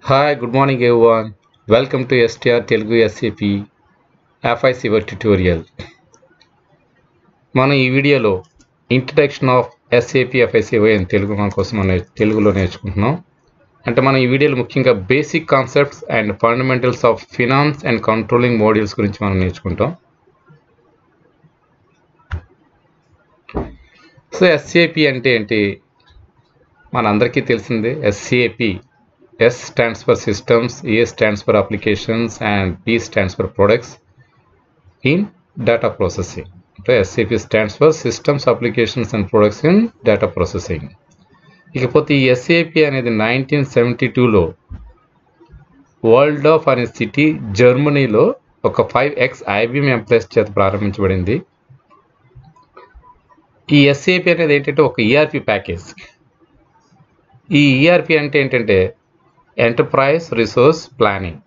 Hi, good morning everyone. Welcome to STR Telugu SAP FI Siver tutorial. మనం ఈ వీడియోలో introduction of SAP ఎఫ్ఐసివై అని తెలుగు మన కోసం మనం తెలుగులో నేర్చుకుంటున్నాం అంటే మనం ఈ వీడియోలో ముఖ్యంగా basic concepts and fundamentals of finance and controlling modules గురించి మనం నేర్చుకుంటాం సో ఎస్ఏపి అంటే ఏంటి మనందరికీ తెలిసిందే SAP S stands for systems A stands for applications and P stands for products in data processing అంటే SAP stands for systems applications and products in data processing ఇకపోతే ఈ ఎస్ఏపి అనేది నైన్టీన్ సెవెంటీ టూలో Walldorf అనే city జర్మనీలో ఒక five X IBM employees చేత ప్రారంభించబడింది ఈ ఎస్ఏపి అనేది ఏంటంటే ఒక ఈఆర్పి ప్యాకేజ్ ఈ ఈఆర్పి అంటే ఏంటంటే ఎంటర్ప్రైజ్ రిసోర్స్ ప్లానింగ్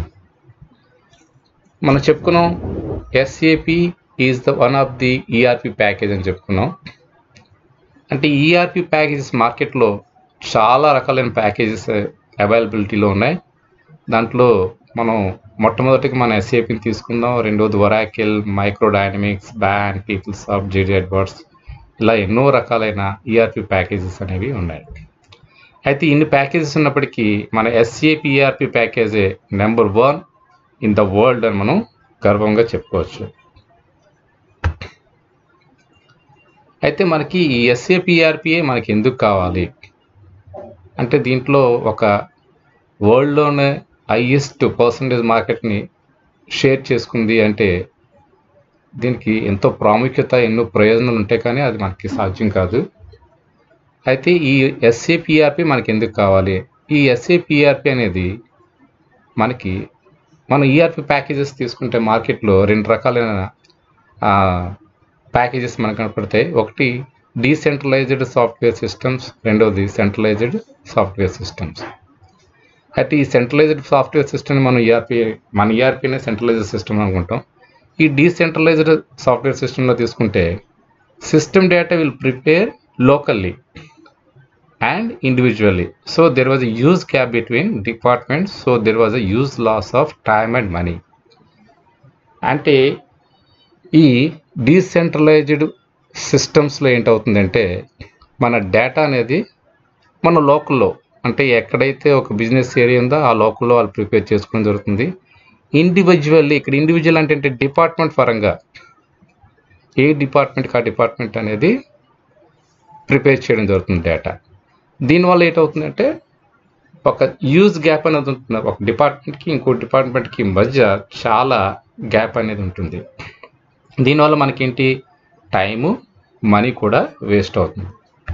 మనం చెప్పుకున్నాం SAP is the one of the ERP package అని చెప్పుకున్నాం అంటే ఈఆర్పి ప్యాకేజెస్ మార్కెట్లో చాలా రకాలైన ప్యాకేజెస్ అవైలబిలిటీలో ఉన్నాయి దాంట్లో మనం మొట్టమొదటికి మన ఎస్ఏపిని తీసుకుందాం రెండోది Oracle micro Dynamics Baan PeopleSoft JD Edwards ఇలా ఎన్నో రకాలైన ఈఆర్పి ప్యాకేజెస్ అనేవి ఉన్నాయి అయితే ఇన్ని ప్యాకేజెస్ ఉన్నప్పటికీ మన ఎస్ఏపి ఈఆర్పి ప్యాకేజే number one in the world అని మనం గర్వంగా చెప్పుకోవచ్చు అయితే మనకి ఈ ఎస్ఏపి ఈఆర్పిఏ మనకి ఎందుకు కావాలి అంటే దీంట్లో ఒక వరల్డ్లోనే హైయెస్ట్ పర్సంటేజ్ మార్కెట్ని షేర్ చేసుకుంది అంటే దీనికి ఎంతో ప్రాముఖ్యత ఎన్నో ప్రయోజనాలు ఉంటాయి కానీ అది మనకి సాధ్యం కాదు అయితే ఈ ఎస్ఏపిఆర్పి మనకి ఎందుకు కావాలి ఈ ఎస్ఏపిఆర్పి అనేది మనకి మన ఈఆర్పి ప్యాకేజెస్ తీసుకుంటే మార్కెట్లో రెండు రకాలైన ప్యాకేజెస్ మనకు కనపడతాయి ఒకటి డీసెంట్రలైజ్డ్ సాఫ్ట్వేర్ సిస్టమ్స్ రెండవది సెంట్రలైజ్డ్ సాఫ్ట్వేర్ సిస్టమ్స్ అయితే ఈ సెంట్రలైజ్డ్ సాఫ్ట్వేర్ సిస్టమ్ మనం ఈఆర్పి మన ఈఆర్పీనే సెంట్రలైజ్డ్ సిస్టమ్ అనుకుంటాం ఈ డీసెంట్రలైజ్డ్ సాఫ్ట్వేర్ సిస్టంలో తీసుకుంటే system data will prepare locally and individually so there was a huge gap between departments so there was a huge loss of time and money అంటే ఈ decentralised సిస్టమ్స్లో ఏంటవుతుందంటే మన డేటా అనేది మన లోకల్లో అంటే ఎక్కడైతే ఒక బిజినెస్ ఏరియా ఉందో ఆ లోకల్లో వాళ్ళు ప్రిపేర్ చేసుకోవడం జరుగుతుంది ఇండివిజువల్లీ ఇక్కడ ఇండివిజువల్ అంటే అంటే డిపార్ట్మెంట్ పరంగా ఏ డిపార్ట్మెంట్కి ఆ డిపార్ట్మెంట్ అనేది ప్రిపేర్ చేయడం జరుగుతుంది డేటా దీనివల్ల ఏంటవుతుందంటే ఒక యూజ్ గ్యాప్ అనేది ఉంటుంది ఒక డిపార్ట్మెంట్కి ఇంకో డిపార్ట్మెంట్కి మధ్య చాలా గ్యాప్ అనేది ఉంటుంది దీనివల్ల మనకేంటి టైము మనీ కూడా వేస్ట్ అవుతుంది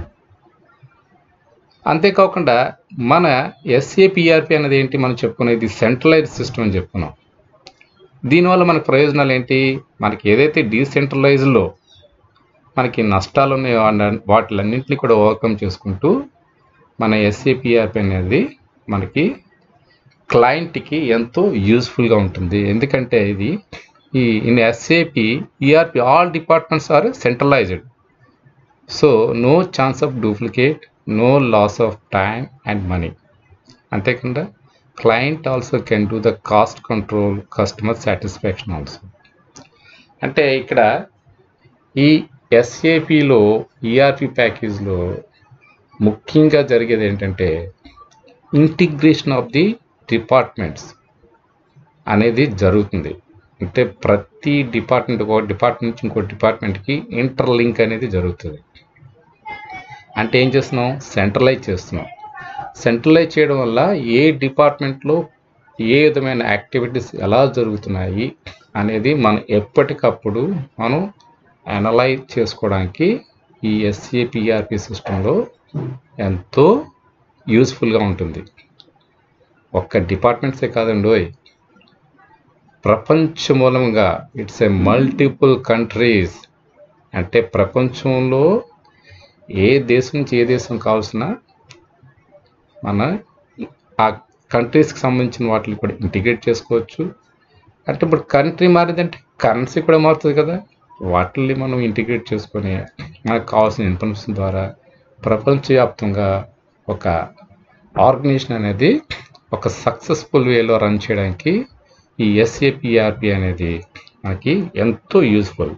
అంతేకాకుండా మన ఎస్ఏపిఆర్పి అనేది ఏంటి మనం చెప్పుకునేది సెంట్రలైజ్ సిస్టమ్ అని చెప్పుకున్నాం దీనివల్ల మనకు ప్రయోజనాలు ఏంటి మనకి ఏదైతే డీసెంట్రలైజ్లో మనకి నష్టాలు ఉన్నాయో వాటిలన్నింటినీ కూడా ఓవర్కమ్ చేసుకుంటూ మన ఎస్ఏపిఆర్పి అనేది మనకి క్లయింట్కి ఎంతో యూస్ఫుల్గా ఉంటుంది ఎందుకంటే ఇది ఈ in SAP ERP all departments are centralised so no chance of duplicate no loss of time and money అంతేకాకుండా client also can do the cost control customer satisfaction also అంటే ఇక్కడ ఈ ఎస్ఏపిలో ఈఆర్పి ప్యాకేజ్లో ముఖ్యంగా జరిగేది ఏంటంటే ఇంటిగ్రేషన్ ఆఫ్ ది డిపార్ట్మెంట్స్ అనేది జరుగుతుంది అంటే ప్రతి డిపార్ట్మెంట్ ఒక డిపార్ట్మెంట్ నుంచి ఇంకో డిపార్ట్మెంట్కి ఇంటర్లింక్ అనేది జరుగుతుంది అంటే ఏం చేస్తున్నాం సెంట్రలైజ్ చేస్తున్నాం సెంట్రలైజ్ చేయడం వల్ల ఏ డిపార్ట్మెంట్లో ఏ విధమైన యాక్టివిటీస్ ఎలా జరుగుతున్నాయి అనేది మనం ఎప్పటికప్పుడు మనం అనలైజ్ చేసుకోవడానికి ఈ ఎస్ఏపిఆర్పి సిస్టంలో ఎంతో యూస్ఫుల్గా ఉంటుంది ఒక్క డిపార్ట్మెంట్సే కాదండి ఓయ్ ప్రపంచ మూలంగా ఇట్స్ ఏ మల్టిపుల్ కంట్రీస్ అంటే ప్రపంచంలో ఏ దేశం నుంచి ఏ దేశం కావాల్సిన మన ఆ కంట్రీస్కి సంబంధించిన వాటిని కూడా ఇంటిగ్రేట్ చేసుకోవచ్చు అంటే ఇప్పుడు కంట్రీ మారిందంటే కరెన్సీ కూడా మారుతుంది కదా వాటిని మనం ఇంటిగ్రేట్ చేసుకొని మనకు కావాల్సిన ఇన్ఫర్మేషన్ ద్వారా ప్రపంచవ్యాప్తంగా ఒక ఆర్గనైజేషన్ అనేది ఒక సక్సెస్ఫుల్ వేలో రన్ చేయడానికి ఈ ఎస్ఏపిఆర్పి అనేది మనకి ఎంతో యూస్ఫుల్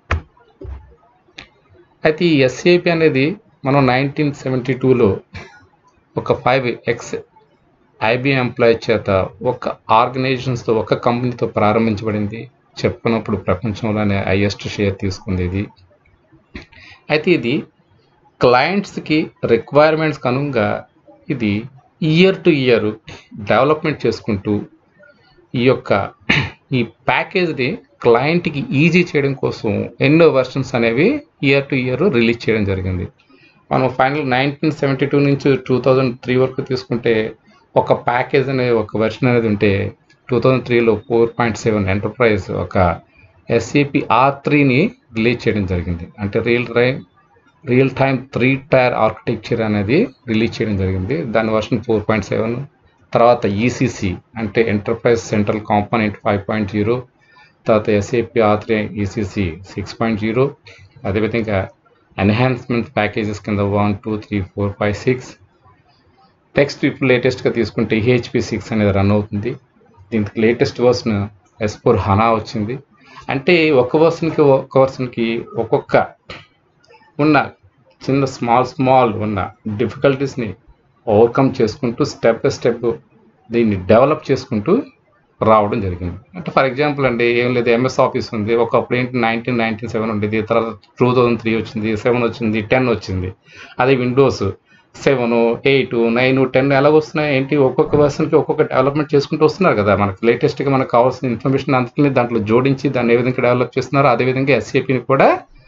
అయితే ఈ ఎస్ఏపి అనేది మనం నైన్టీన్ సెవెంటీ టూలో ఒక ఫైవ్ ఎక్స్ ఐబిఎం ఎంప్లాయీ చేత ఒక ఆర్గనైజేషన్స్తో ఒక కంపెనీతో ప్రారంభించబడింది చెప్పుకున్నప్పుడు ప్రపంచంలోనే హైయెస్ట్ షేర్ తీసుకుంది ఇది అయితే ఇది క్లయింట్స్కి రిక్వైర్మెంట్స్కి అనుగుణంగా ఇది ఇయర్ టు ఇయర్ డెవలప్మెంట్ చేసుకుంటూ ఈ యొక్క ఈ ప్యాకేజ్ని క్లయింట్కి ఈజీ చేయడం కోసం ఎన్నో వెర్షన్స్ అనేవి ఇయర్ టు ఇయర్ రిలీజ్ చేయడం జరిగింది మనం ఫైనల్ నైన్టీన్ సెవెంటీ టూ నుంచి టూ థౌజండ్ త్రీ వరకు తీసుకుంటే ఒక ప్యాకేజ్ అనే ఒక వెర్షన్ అనేది ఉంటే టూ థౌజండ్ త్రీలో ఫోర్ పాయింట్ సెవెన్ ఎంటర్ప్రైజ్ ఒక ఎస్ఏపి ఆర్ త్రీని రిలీజ్ చేయడం జరిగింది అంటే real time real time three tier architecture అనేది రిలీజ్ చేయడం జరిగింది దాని వర్షన్ ఫోర్ పాయింట్ సెవెన్ తర్వాత ఈసీసీ అంటే enterprise central component five point zero తర్వాత SAP R three ECC six point zero అదేవిధంగా ఎన్హాన్స్మెంట్ ప్యాకేజెస్ కింద one two three four five six text ఇప్పుడు లేటెస్ట్గా తీసుకుంటే హెచ్పి సిక్స్ అనేది రన్ అవుతుంది దీనికి latest version S four HANA వచ్చింది అంటే ఒక వర్షన్కి ఒక్క వర్షన్కి ఒక్కొక్క ఉన్న చిన్న స్మాల్ స్మాల్ ఉన్న డిఫికల్టీస్ని ఓవర్కమ్ చేసుకుంటూ స్టెప్ బై స్టెప్ దీన్ని డెవలప్ చేసుకుంటూ రావడం జరిగింది అంటే ఫర్ ఎగ్జాంపుల్ అండి ఏం లేదు ఎంఎస్ ఆఫీస్ ఉంది ఒకప్పుడు ఏంటి నైన్టీన్ నైన్టీ సెవెన్ ఉండేది తర్వాత టూ థౌజండ్ త్రీ వచ్చింది సెవెన్ వచ్చింది టెన్ వచ్చింది అదే Windows seven eight nine ten ఎలా వస్తున్నాయి ఏంటి ఒక్కొక్క వర్షన్కి ఒక్కొక్క డెవలప్మెంట్ చేసుకుంటూ వస్తున్నారు కదా మనకి లేటెస్ట్గా మనకు కావాల్సిన ఇన్ఫర్మేషన్ అందుకని దాంట్లో జోడించి దాన్ని ఏ విధంగా డెవలప్ చేస్తున్నారు అదేవిధంగా ఎస్ఏపిని కూడా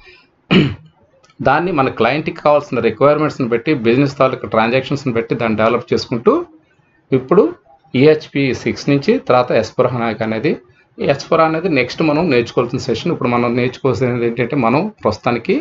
దాన్ని మన క్లయింట్కి కావాల్సిన రిక్వైర్మెంట్స్ని బట్టి బిజినెస్ తాలూకు ట్రాన్సాక్షన్స్ని బట్టి దాన్ని డెవలప్ చేసుకుంటూ ఇప్పుడు ఈహెచ్పి సిక్స్ నుంచి తర్వాత ఎస్పొరహానాక్ అనేది ఎస్పొర అనేది నెక్స్ట్ మనం నేర్చుకోవాల్సిన సెషన్ ఇప్పుడు మనం నేర్చుకోవాల్సినది ఏంటంటే మనం ప్రస్తుతానికి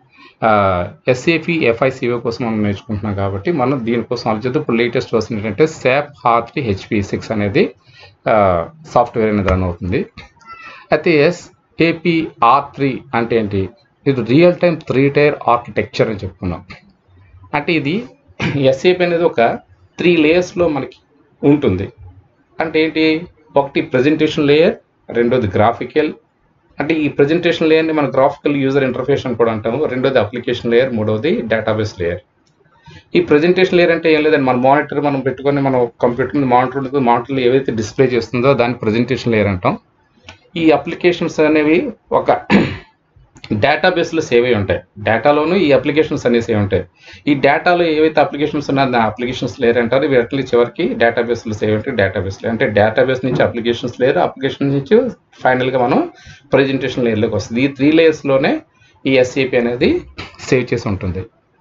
ఎస్ఏపి ఎఫ్ఐసిఓ కోసం మనం నేర్చుకుంటున్నాం కాబట్టి మనం దీనికోసం ఆలోచిస్తే ఇప్పుడు లేటెస్ట్ వర్షన్ ఏంటంటే SAP R three HP six అనేది సాఫ్ట్వేర్ అనేది రన్ అవుతుంది అయితే ఎస్ ఏపీఆర్ త్రీ అంటే ఏంటి ఇది real time three tier architecture అని చెప్పుకున్నాం అంటే ఇది ఎస్ఏపి అనేది ఒక త్రీ లేయర్స్లో మనకి ఉంటుంది అంటే ఏంటి ఒకటి ప్రజెంటేషన్ లేయర్ రెండోది గ్రాఫికల్ అంటే ఈ ప్రజెంటేషన్ లేయర్ని మన గ్రాఫికల్ యూజర్ ఇంటర్ఫేస్ అని కూడా అంటాము రెండోది అప్లికేషన్ లేయర్ మూడోది డేటాబేస్ లేయర్ ఈ ప్రజెంటేషన్ లేయర్ అంటే ఏం లేదండి మన మానిటర్ మనం పెట్టుకొని మనం కంప్యూటర్ మీద మానిటర్ ఉంటుంది మానిటర్లో ఏవైతే డిస్ప్లే చేస్తుందో దాన్ని ప్రజెంటేషన్ లేయర్ అంటాం ఈ అప్లికేషన్స్ అనేవి ఒక డేటాబేస్లో సేవ్ అయి ఉంటాయి డేటాలోనూ ఈ అప్లికేషన్స్ అనేవి సేవ్ ఉంటాయి ఈ డేటాలో ఏవైతే అప్లికేషన్స్ ఉన్నాయో ఆ అప్లికేషన్స్ లేరు అంటారు ఇవి అట్లీ చివరికి డేటాబేస్లో సేవ్ ఉంటాయి డేటాబేస్ అంటే డేటాబేస్ నుంచి అప్లికేషన్స్ లేరు అప్లికేషన్ నుంచి ఫైనల్గా మనం ప్రజెంటేషన్ లేయర్లోకి వస్తుంది ఈ త్రీ లేయర్స్లోనే ఈ ఎస్ఏపి అనేది సేవ్ చేసి ఉంటుంది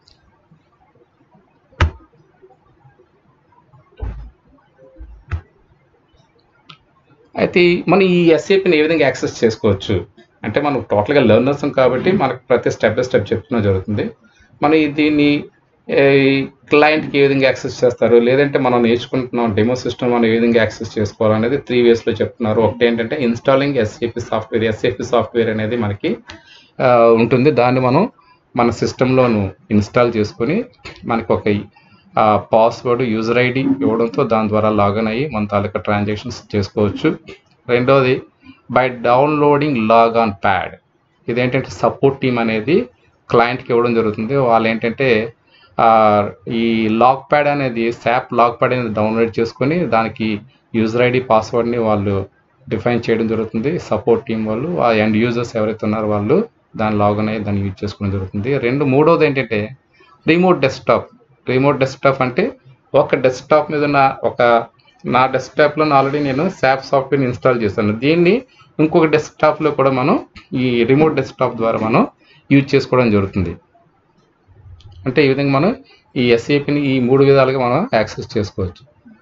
అయితే మనం ఈ ఎస్ఏపిని ఏ విధంగా యాక్సెస్ చేసుకోవచ్చు అంటే మనం టోటల్గా లెర్నర్స్ కాబట్టి మనకు ప్రతి స్టెప్ బై స్టెప్ చెప్తున్నా జరుగుతుంది మనం దీన్ని క్లయింట్కి ఏ విధంగా యాక్సెస్ చేస్తారు లేదంటే మనం నేర్చుకుంటున్నాం డెమో సిస్టమ్ మనం ఏ విధంగా యాక్సెస్ చేసుకోవాలనేది త్రీ వేస్లో చెప్తున్నారు ఒకటి ఏంటంటే installing SAP software SAP software అనేది మనకి ఉంటుంది దాన్ని మనం మన సిస్టంలోను ఇన్స్టాల్ చేసుకొని మనకి ఒక పాస్వర్డ్ యూజర్ ఐడి ఇవ్వడంతో దాని ద్వారా లాగిన్ అయ్యి మన తాలూకా ట్రాన్సాక్షన్స్ చేసుకోవచ్చు రెండోది by downloading log on pad ఇదేంటంటే సపోర్ట్ టీమ్ అనేది క్లయింట్కి ఇవ్వడం జరుగుతుంది వాళ్ళు ఏంటంటే ఈ లాక్ ప్యాడ్ అనేది శాప్ లాక్ ప్యాడ్ అనేది డౌన్లోడ్ చేసుకొని దానికి యూజర్ ఐడి పాస్వర్డ్ని వాళ్ళు డిఫైన్ చేయడం జరుగుతుంది సపోర్ట్ టీం వాళ్ళు ఆ ఎండ్ యూజర్స్ ఎవరైతే ఉన్నారో వాళ్ళు దాన్ని లాగిన్ అయ్యి దాన్ని యూజ్ చేసుకోవడం జరుగుతుంది రెండు మూడోది ఏంటంటే రిమోట్ డెస్క్టాప్ రిమోట్ డెస్క్టాప్ అంటే ఒక డెస్క్టాప్ మీద ఉన్న ఒక నా డెస్క్టాప్లో ఆల్రెడీ నేను శాప్ సాఫ్ట్వేర్ ఇన్స్టాల్ చేశాను దీన్ని ఇంకొక డెస్క్టాప్లో కూడా మనం ఈ రిమోట్ డెస్క్టాప్ ద్వారా మనం యూజ్ చేసుకోవడం జరుగుతుంది అంటే ఈ విధంగా మనం ఈ ఎస్ఏపిని ఈ మూడు విధాలుగా మనం యాక్సెస్ చేసుకోవచ్చు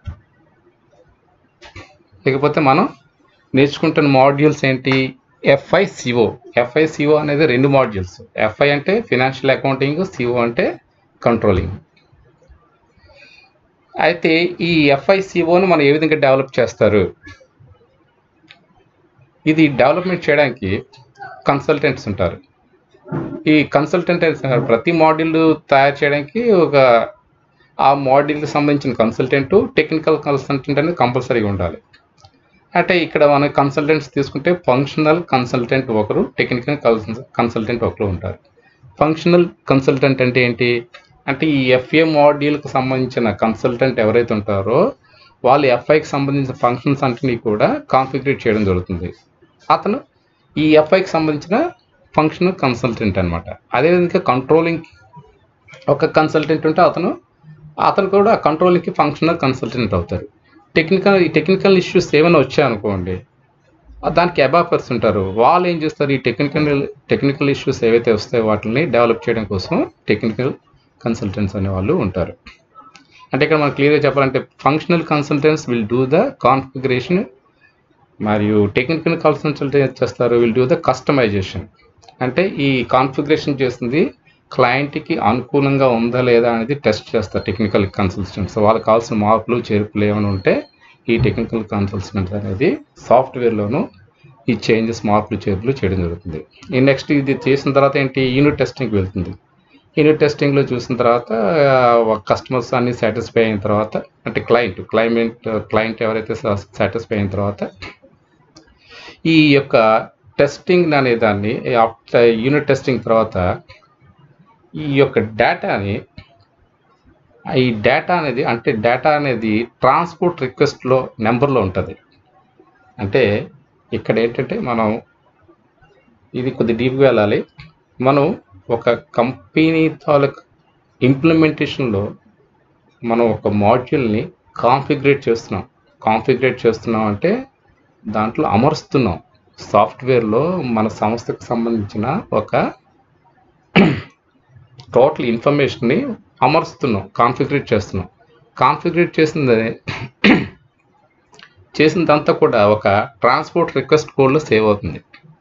లేకపోతే మనం నేర్చుకుంటున్న మాడ్యూల్స్ ఏంటి ఎఫ్ఐసిఓ ఎఫ్ఐసిఓ అనేది రెండు మాడ్యూల్స్ ఎఫ్ఐ అంటే ఫినాన్షియల్ అకౌంటింగ్ సిఓ అంటే కంట్రోలింగ్ అయితే ఈ ఎఫ్ఐసిఓను మనం ఏ విధంగా డెవలప్ చేస్తారు ఇది డెవలప్మెంట్ చేయడానికి కన్సల్టెంట్స్ ఉంటారు ఈ కన్సల్టెంట్ ప్రతి మాడ్యూల్ తయారు చేయడానికి ఒక ఆ మాడ్యూల్కి సంబంధించిన కన్సల్టెంట్ టెక్నికల్ కన్సల్టెంట్ అనేది కంపల్సరీగా ఉండాలి అంటే ఇక్కడ మన కన్సల్టెంట్స్ తీసుకుంటే ఫంక్షనల్ కన్సల్టెంట్ ఒకరు టెక్నికల్ కన్సల్టెంట్ ఒకరు ఉంటారు ఫంక్షనల్ కన్సల్టెంట్ అంటే ఏంటి అంటే ఈ ఎఫ్ఏ మాడ్యూల్కి సంబంధించిన కన్సల్టెంట్ ఎవరైతే ఉంటారో వాళ్ళు ఎఫ్ఐకి సంబంధించిన ఫంక్షన్స్ అన్నింటినీ కూడా కాన్ఫిగరేట్ చేయడం జరుగుతుంది అతను ఈ ఎఫ్ఐకి సంబంధించిన ఫంక్షనల్ కన్సల్టెంట్ అనమాట అదేవిధంగా కంట్రోలింగ్ ఒక కన్సల్టెంట్ ఉంటే అతను అతను కూడా కంట్రోలింగ్కి ఫంక్షనల్ కన్సల్టెంట్ అవుతారు టెక్నికల్ ఈ టెక్నికల్ ఇష్యూస్ ఏమైనా వచ్చాయనుకోండి ఆ దానికి అబాపర్స్ ఉంటారు వాళ్ళు ఏం చేస్తారు ఈ టెక్నికల్ టెక్నికల్ ఇష్యూస్ ఏవైతే వస్తాయో వాటిని డెవలప్ చేయడం కోసం టెక్నికల్ కన్సల్టెంట్స్ అనే వాళ్ళు ఉంటారు అంటే ఇక్కడ మనం క్లియర్గా చెప్పాలంటే functional consultants will do the configuration మరియు టెక్నికల్ కన్సల్టెంట్ చేస్తారు విల్ డూ ద కస్టమైజేషన్ అంటే ఈ కాన్ఫిగరేషన్ చేసింది క్లయింట్కి అనుకూలంగా ఉందా లేదా అనేది టెస్ట్ చేస్తారు టెక్నికల్ కన్సల్టెంట్స్ వాళ్ళకి కావాల్సిన మార్పులు చేర్పులు ఏమైనా ఉంటే ఈ టెక్నికల్ కన్సల్టెంట్ అనేది సాఫ్ట్వేర్లోను ఈ చేంజెస్ మార్పులు చేర్పులు చేయడం జరుగుతుంది ఈ నెక్స్ట్ ఇది చేసిన తర్వాత ఏంటి యూనిట్ టెస్టింగ్కి వెళ్తుంది యూనిట్ టెస్టింగ్లో చూసిన తర్వాత కస్టమర్స్ అన్ని సాటిస్ఫై అయిన తర్వాత అంటే క్లయింట్ క్లైమెంట్ క్లయింట్ ఎవరైతే సాటిస్ఫై అయిన తర్వాత ఈ యొక్క టెస్టింగ్ అనే దాన్ని ఆఫ్టర్ యూనిట్ టెస్టింగ్ తర్వాత ఈ యొక్క డేటాని ఈ డేటా అనేది అంటే డేటా అనేది ట్రాన్స్పోర్ట్ రిక్వెస్ట్లో నెంబర్లో ఉంటుంది అంటే ఇక్కడ ఏంటంటే మనం ఇది కొద్ది డీప్గా వెళ్ళాలి మనం ఒక కంపెనీ తాలూకు ఇంప్లిమెంటేషన్లో మనం ఒక మాడ్యూల్ని కాన్ఫిగరేట్ చేస్తున్నాం కాన్ఫిగరేట్ చేస్తున్నాం అంటే దాంట్లో అమరుస్తున్నాం సాఫ్ట్వేర్లో మన సంస్థకు సంబంధించిన ఒక టోటల్ ఇన్ఫర్మేషన్ని అమరుస్తున్నాం కాన్ఫిగరేట్ చేస్తున్నాం కాన్ఫిగరేట్ చేసింది చేసిందంతా కూడా ఒక ట్రాన్స్పోర్ట్ రిక్వెస్ట్ కోడ్లో సేవ్ అవుతుంది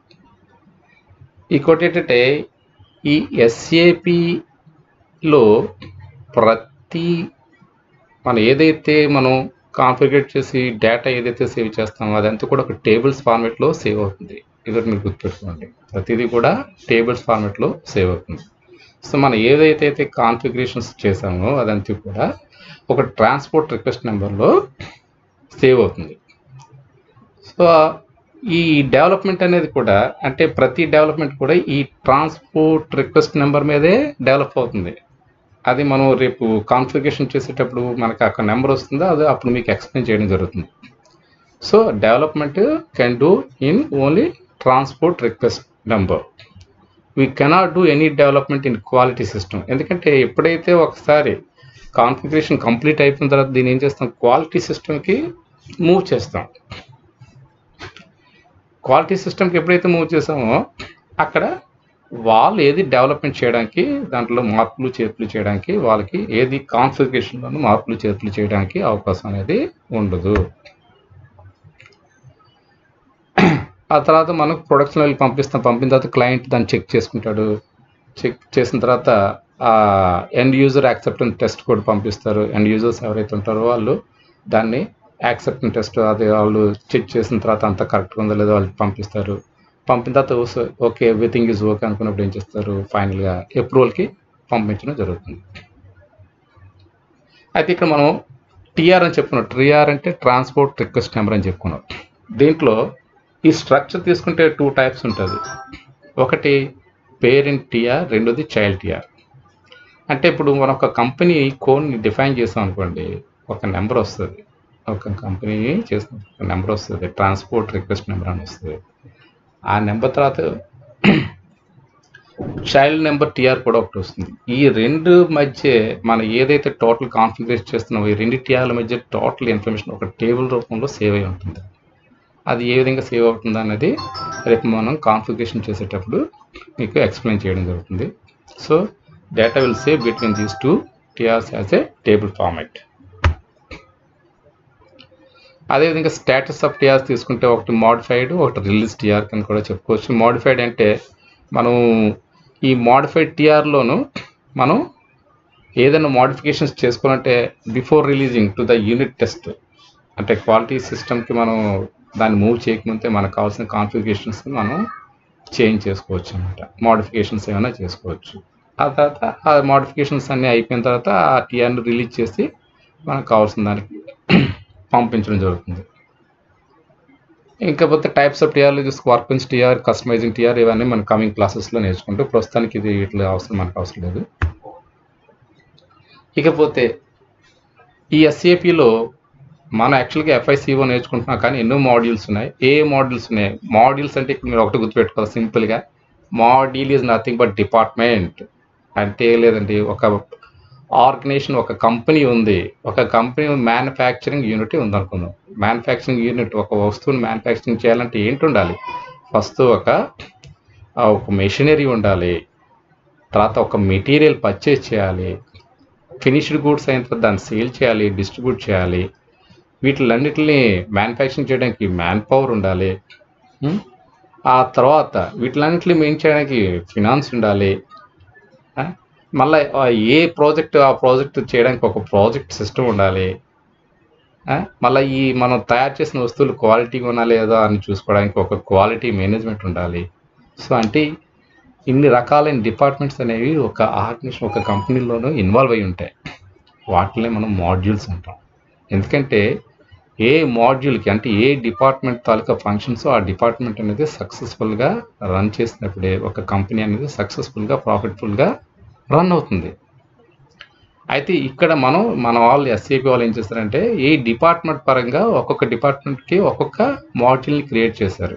ఇంకోటి ఏంటంటే ఈ ఎస్ఏపిలో ప్రతి మనం ఏదైతే మనం కాన్ఫిగరేట్ చేసి డేటా ఏదైతే సేవ్ చేస్తామో అదంతా కూడా ఒక టేబుల్స్ ఫార్మేట్లో సేవ్ అవుతుంది ఇది ఒకటి మీరు గుర్తుపెట్టుకోండి ప్రతిదీ కూడా టేబుల్స్ ఫార్మేట్లో సేవ్ అవుతుంది సో మనం ఏదైతే అయితే కాన్ఫిగరేషన్స్ చేసామో అదంతా కూడా ఒక ట్రాన్స్పోర్ట్ రిక్వెస్ట్ నెంబర్లో సేవ్ అవుతుంది సో ఈ డెవలప్మెంట్ అనేది కూడా అంటే ప్రతి డెవలప్మెంట్ కూడా ఈ ట్రాన్స్పోర్ట్ రిక్వెస్ట్ నెంబర్ మీదే డెవలప్ అవుతుంది అది మనం రేపు కాన్ఫిగరేషన్ చేసేటప్పుడు మనకు అక్కడ నెంబర్ వస్తుందో అది అప్పుడు మీకు ఎక్స్ప్లెయిన్ చేయడం జరుగుతుంది so development can do in only transport request number we cannot do any development in quality system ఎందుకంటే ఎప్పుడైతే ఒకసారి కాన్ఫిగరేషన్ కంప్లీట్ అయిపోయిన తర్వాత దీన్ని ఏం చేస్తాం క్వాలిటీ సిస్టమ్కి మూవ్ చేస్తాం క్వాలిటీ సిస్టమ్కి ఎప్పుడైతే మూవ్ చేసామో అక్కడ వాళ్ళు ఏది డెవలప్మెంట్ చేయడానికి దాంట్లో మార్పులు చేర్పులు చేయడానికి వాళ్ళకి ఏది కాన్ఫిగరేషన్లోనూ మార్పులు చేర్పులు చేయడానికి అవకాశం అనేది ఉండదు ఆ తర్వాత మనకు ప్రొడక్షన్ వెళ్ళి పంపిస్తాం పంపిన తర్వాత క్లయింట్ దాన్ని చెక్ చేసుకుంటాడు చెక్ చేసిన తర్వాత ఎండ్ యూజర్ యాక్సెప్టెన్స్ టెస్ట్ కూడా పంపిస్తారు ఎండ్ యూజర్స్ ఎవరైతే ఉంటారో వాళ్ళు దాన్ని యాక్సెప్టెన్స్ టెస్ట్ అది వాళ్ళు చెక్ చేసిన తర్వాత అంతా కరెక్ట్గా ఉందో లేదో వాళ్ళు పంపిస్తారు పంపిన తర్వాత ఓకే ఎవ్రీథింగ్ ఈజ్ ఓకే అనుకున్నప్పుడు ఏం చేస్తారు ఫైనల్గా అప్రూవల్కి పంపించడం జరుగుతుంది అయితే ఇక్కడ మనం టీఆర్ అని చెప్పుకున్నాం టీఆర్ అంటే ట్రాన్స్పోర్ట్ రిక్వెస్ట్ నెంబర్ అని చెప్పుకున్నాం దీంట్లో ఈ స్ట్రక్చర్ తీసుకుంటే టూ టైప్స్ ఉంటుంది ఒకటి పేరెంట్ టీఆర్ రెండోది చైల్డ్ టీఆర్ అంటే ఇప్పుడు మనం ఒక కంపెనీ కోడ్ని డిఫైన్ చేసాం అనుకోండి ఒక నెంబర్ వస్తుంది ఒక కంపెనీ చేసిన ఒక నెంబర్ వస్తుంది ట్రాన్స్పోర్ట్ రిక్వెస్ట్ నెంబర్ అని వస్తుంది ఆ నెంబర్ తర్వాత చైల్డ్ నెంబర్ టీఆర్ కూడా ఒకటి వస్తుంది ఈ రెండు మధ్య మనం ఏదైతే టోటల్ కాన్ఫిగరేట్ చేస్తున్నామో ఈ రెండు టీఆర్ల మధ్య టోటల్ ఇన్ఫర్మేషన్ ఒక టేబుల్ రూపంలో సేవ్ అయి ఉంటుంది అది ఏ విధంగా సేవ్ అవుతుంది అన్నది రేపు మనం కాన్ఫిగరేషన్ చేసేటప్పుడు మీకు ఎక్స్ప్లెయిన్ చేయడం జరుగుతుంది so data will save between these two TRs as a table format అదేవిధంగా స్టేటస్ ఆఫ్ టీఆర్స్ తీసుకుంటే ఒకటి మోడిఫైడ్ ఒకటి రిలీజ్ టీఆర్ కింద కూడా చెప్పుకోవచ్చు మోడిఫైడ్ అంటే మనం ఈ మోడిఫైడ్ టీఆర్లోను మనం ఏదైనా మోడిఫికేషన్స్ చేసుకోవాలంటే before releasing to the unit test అంటే క్వాలిటీ సిస్టమ్కి మనం దాన్ని మూవ్ చేయకముందే మనకు కావాల్సిన కాన్ఫిగరేషన్స్ మనం చేంజ్ చేసుకోవచ్చు అనమాట మోడిఫికేషన్స్ ఏమైనా చేసుకోవచ్చు ఆ తర్వాత ఆ మోడిఫికేషన్స్ అన్నీ అయిపోయిన తర్వాత ఆ టీఆర్ని రిలీజ్ చేసి మనకు కావాల్సిన దానికి పంపించడం జరుగుతుంది ఇంకపోతే టైప్స్ ఆఫ్ టీఆర్లు చూసి వర్క్బెంచ్ టీఆర్ కస్టమైజింగ్ టీఆర్ ఇవన్నీ మనం కమింగ్ క్లాసెస్లో నేర్చుకుంటూ ప్రస్తుతానికి ఇది ఇట్లా అవసరం మనకు అవసరం లేదు ఇకపోతే ఈ ఎస్ఏపిలో మనం యాక్చువల్గా ఎఫ్ఐసిఓ నేర్చుకుంటున్నాం కానీ ఎన్నో మాడ్యూల్స్ ఉన్నాయి ఏ మాడ్యూల్స్ ఉన్నాయి మాడ్యూల్స్ అంటే ఇక్కడ మీరు ఒకటి గుర్తుపెట్టుకోవాలి సింపుల్గా module is nothing but department అంటే లేదండి ఒక ఆర్గనైజేషన్ ఒక కంపెనీ ఉంది ఒక కంపెనీ మ్యానుఫ్యాక్చరింగ్ యూనిట్ ఉంది అనుకుందాం మ్యానుఫ్యాక్చరింగ్ యూనిట్ ఒక వస్తువుని మ్యానుఫ్యాక్చరింగ్ చేయాలంటే ఏంటి ఉండాలి ఫస్ట్ ఒక ఆ ఒక మెషినరీ ఉండాలి తర్వాత ఒక మెటీరియల్ పర్చేజ్ చేయాలి ఫినిష్డ్ గూడ్స్ అయిన తర్వాత దాన్ని సేల్ చేయాలి డిస్ట్రిబ్యూట్ చేయాలి వీటిలన్నిటిని మ్యానుఫ్యాక్చరింగ్ చేయడానికి మ్యాన్ పవర్ ఉండాలి ఉం? ఆ తర్వాత వీటిలన్నిటిని మెయిన్ చేయడానికి ఫినాన్స్ ఉండాలి ఆ? మళ్ళీ ఆ ఏ ప్రాజెక్ట్ ఆ ప్రాజెక్ట్ చేయడానికి ఒక ప్రాజెక్ట్ సిస్టమ్ ఉండాలి ఆ? మళ్ళీ ఈ మనం తయారు చేసిన వస్తువులు క్వాలిటీగా ఉన్నా లేదా అని చూసుకోవడానికి ఒక క్వాలిటీ మేనేజ్మెంట్ ఉండాలి సో అంటే ఇన్ని రకాలైన డిపార్ట్మెంట్స్ అనేవి ఒక ఆర్గనైజేషన్ ఒక కంపెనీలోనూ ఇన్వాల్వ్ అయి ఉంటాయి వాటినే మనం మాడ్యూల్స్ అంటాం ఎందుకంటే ఏ మాడ్యూల్కి అంటే ఏ డిపార్ట్మెంట్ తాలూకా ఫంక్షన్స్ ఆ డిపార్ట్మెంట్ అనేది సక్సెస్ఫుల్గా రన్ చేసినప్పుడే ఒక కంపెనీ అనేది సక్సెస్ఫుల్గా ప్రాఫిట్ఫుల్గా రన్ అవుతుంది అయితే ఇక్కడ మనం మన వాళ్ళు ఎస్ఏపి వాళ్ళు ఏం చేస్తారంటే ఏ డిపార్ట్మెంట్ పరంగా ఒక్కొక్క డిపార్ట్మెంట్కి ఒక్కొక్క మాడ్యూల్ని క్రియేట్ చేశారు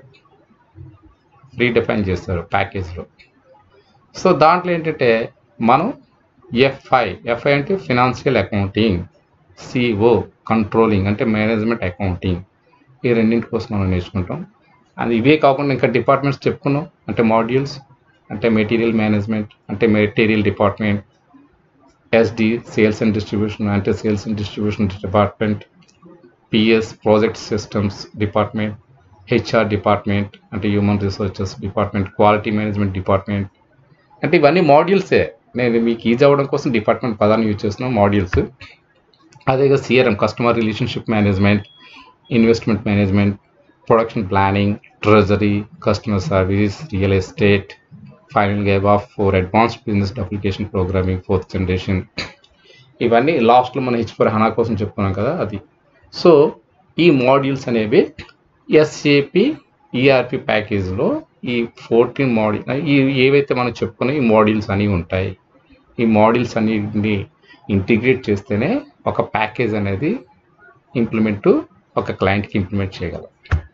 రీడిఫైన్ చేస్తారు ప్యాకేజ్లో సో దాంట్లో ఏంటంటే మనం ఎఫ్ఐ ఎఫ్ఐ అంటే ఫినాన్షియల్ అకౌంటింగ్ సిఓ కంట్రోలింగ్ అంటే మేనేజ్మెంట్ అకౌంటింగ్ ఈ రెండింటి కోసం మనం నేర్చుకుంటాం అది ఇవే కాకుండా ఇంకా డిపార్ట్మెంట్స్ చెప్పుకున్నాం అంటే మాడ్యూల్స్ అంటే మెటీరియల్ మేనేజ్మెంట్ అంటే material department SD sales and distribution అంటే sales and distribution department PS project systems department HR department అంటే human resources department quality management department అంటే ఇవన్నీ మాడ్యూల్సే నేను మీకు ఈజీ అవ్వడం కోసం డిపార్ట్మెంట్ పదాన్ని యూజ్ చేస్తున్నాం మాడ్యూల్స్ అదేగా CRM customer relationship management investment management production planning treasury customer service real estate final గేబ్ of four advanced business application programming fourth generation ఇవన్నీ లాస్ట్లో మనం హెచ్ ఫోర్ హనా కోసం చెప్పుకున్నాం కదా అది సో ఈ మాడ్యూల్స్ అనేవి ఎస్ఏపి ఈఆర్పి ప్యాకేజ్లో ఈ ఫోర్టీన్ మాడ్యూల్ ఈ ఏవైతే మనం చెప్పుకున్న ఈ మాడ్యూల్స్ అనేవి ఉంటాయి ఈ మాడ్యూల్స్ అన్నిటిని ఇంటిగ్రేట్ చేస్తేనే ఒక ప్యాకేజ్ అనేది ఇంప్లిమెంట్ ఒక క్లయింట్కి ఇంప్లిమెంట్ చేయగలం